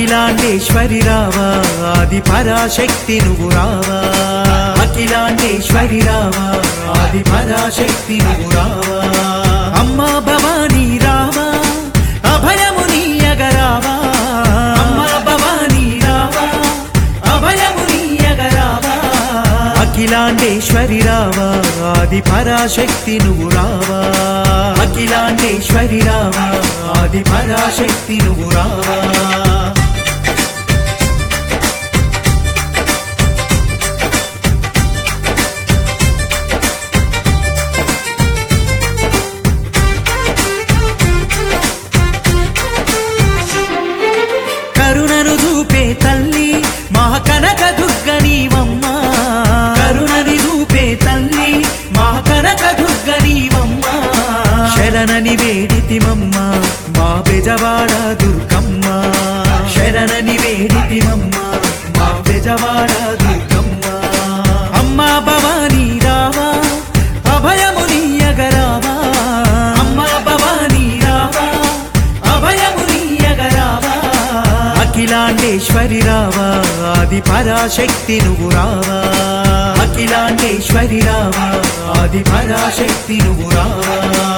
అఖిలాండేశ్వరి రావా ఆది పరాశక్తి నువ్వు రావా అఖిలాండేశ్వరి రావా ఆది పరాశక్తి నువ్వు రావా అమ్మా భవానీ రావా అభయము నీయగరావా అమ్మా భవానీ రావా అభయము నీయగరావా అఖిలాండేశ్వరి రావా ఆది పరాశక్తి నువ్వు రావా అఖిలాండేశ్వరి రావా ఆది పరాశక్తి నువ్వు రావా కరుణను చూపే తల్లి మా కనక దుర్గ నీవమ్మ కరుణని చూపే తల్లి మా కనక దుర్గ నీవమ్మ శరణని వేడితిమమ్మ మా బెజవాడ దుర్గమ్మ శరణని వేడితిమమ్మ మా బెజవాడ దుర్గమ్మ అమ్మా భవానీ రావా అభయము నీయగరావా అమ్మా భవానీ రావా అభయము నీయగరావా అఖిలాండేశ్వరి రావా ఆది పరాశక్తి నువ్వు రావా అఖిలాండేశ్వరి రావా ఆది పరాశక్తి నువ్వు రావా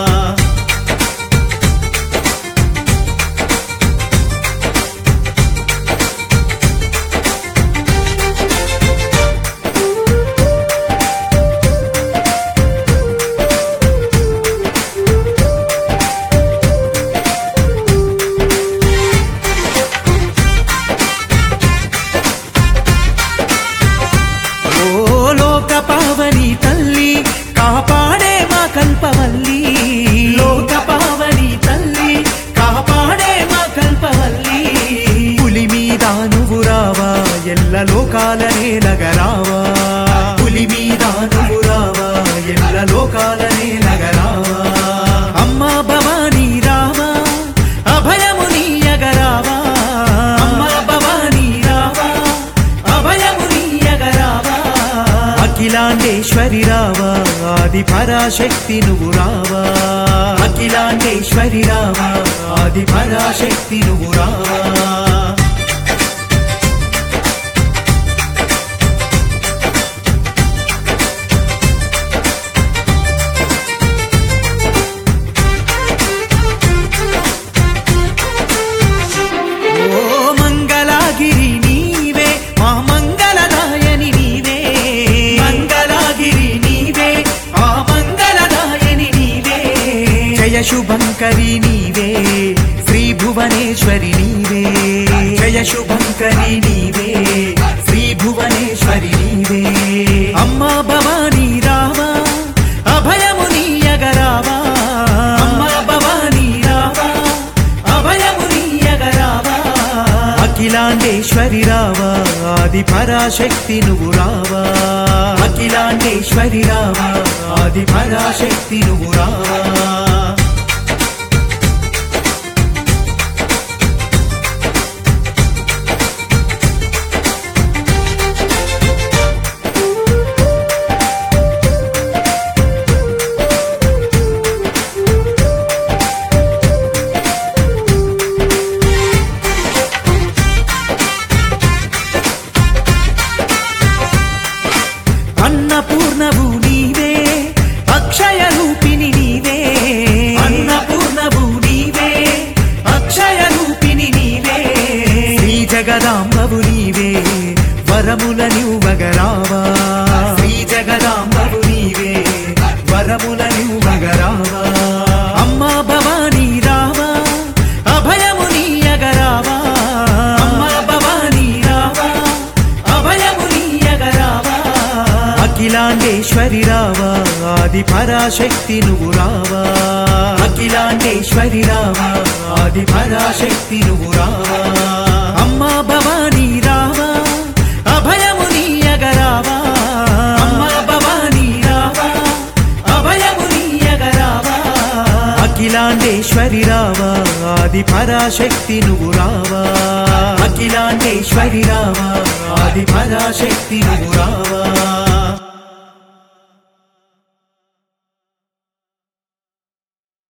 ఓ లోక పావని తల్లి కాపాడే మా కల్పవల్లి లోక పావని తల్లి కాపాడే మా కల్పవల్లి పులి మీద నువ్వు రావా ఎల్ల లోకాలనే నగరావా పులి మీద నువ్వు రావా ఎల్ల లోకాలనే నగరావా అమ్మా భవానీ రావా అభయము నీయగరావా అమ్మా భవానీ రావా అభయము నీయగరావా అఖిలాండేశ్వరి రావా ఆది పరాశక్తి నువ్వు రావా అఖిలాండేశ్వరి రావా ఆది పరాశక్తి నువ్వు రావా ఓ మంగళగిరి నీవే మా మంగళదాయని నీవే మంగళగిరి నీవే మా మంగళదాయని నీవే జయ శుభంకరి నీవే శ్రీ భువనేశ్వరి నీవే జయ శుభంకరి నీవే శ్రీ భువనేశ్వరి నీవే అమ్మా భవానీ రావా అభయము నీయగరావా అమ్మా భవానీ రావా అభయము నీయగరావా అఖిలాండేశ్వరి రావా ఆది పరాశక్తి నువ్వు రావా అఖిలాండేశ్వరి రావా ఆది పరాశక్తి నువ్వు రావా అన్నపూర్ణవు నీవే అక్షయ రూపిణి నీవే అన్నపూర్ణవు నీవే అక్షయ రూపిణి నీవే శ్రీ జగదాంబవు నీవే వరముల నివ్వగరావా శ్రీ జగదాంబవు నీవే వరముల నివ్వగరావా అమ్మా భవానీ రావా అభయము నీయగరావా అమ్మా భవానీ రావా అభయము నీయగరావా అఖిలాండేశ్వరి రావా ఆది పరాశక్తి నువ్వు రావా అఖిలాండేశ్వరి రావా ఆది పరాశక్తి నువ్వు రావా అమ్మా భవానీ రావా అభయము నీయగరావా అమ్మా భవానీ రావా అభయము నీయగరావా అఖిలాండేశ్వరి రావా ఆది పరాశక్తి నువ్వు రావా అఖిలాండేశ్వరి రావా ఆది పరాశక్తి నువ్వు రావా